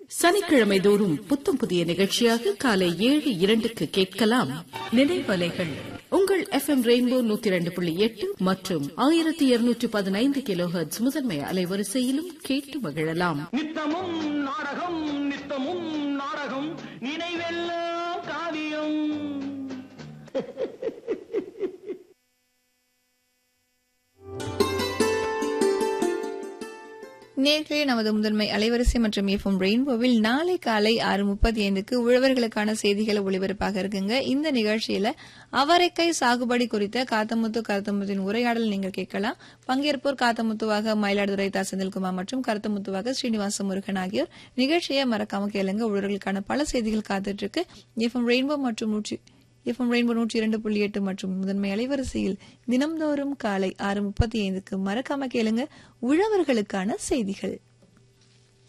சனிக்கிழமை தோறும் புத்தம் புதிய நிகழ்ச்சியாக காலை ஏழு இரண்டுக்கு கேட்கலாம் நினைவலைகள் உங்கள் எஃப் எம் ரெயின்போ நூத்தி ரெண்டு புள்ளி எட்டு மற்றும் ஆயிரத்தி இருநூற்றி பதினைந்து கிலோ ஹெர்ட்ஸ் முதன்மை அலைவரிசையிலும் கேட்டு மகிழலாம் நித்தமும் நாடகம் நித்தமும் நாடகம் நினைவெல்லாம் காவியம் நேர்களே நமது முதன்மை அலைவரிசை மற்றும் எஃப்எம் ரெயின்போவில் நாளை காலை ஆறு முப்பத்தி ஐந்துக்கு உழவர்களுக்கான செய்திகளை ஒளிபரப்பாக இருக்குங்க இந்த நிகழ்ச்சியில அவரைக்காய் சாகுபடி குறித்த காத்தமுத்து கருத்தமுத்தின் உரையாடல் நீங்கள் கேட்கலாம் பங்கேற்போர் காத்தமுத்துவாக மயிலாடுதுறை தா செந்தில்குமார் மற்றும் கருத்தமுத்துவாக ஸ்ரீனிவாச முருகன் ஆகியோர் நிகழ்ச்சியை மறக்காம கேளுங்க உழவர்களுக்கான பல செய்திகள் காத்துட்டு இருக்கு எஃப்எம் ரெயின்போ மற்றும் நூற்றி எஃப்எம் ரெயின்போ நூற்றி இரண்டு புள்ளி எட்டு மற்றும் முதன்மை அலைவரிசையில் தினம்தோறும் காலை ஆறு முப்பத்தி ஐந்துக்கு மறக்காம கேளுங்க உழவர்களுக்கான செய்திகள்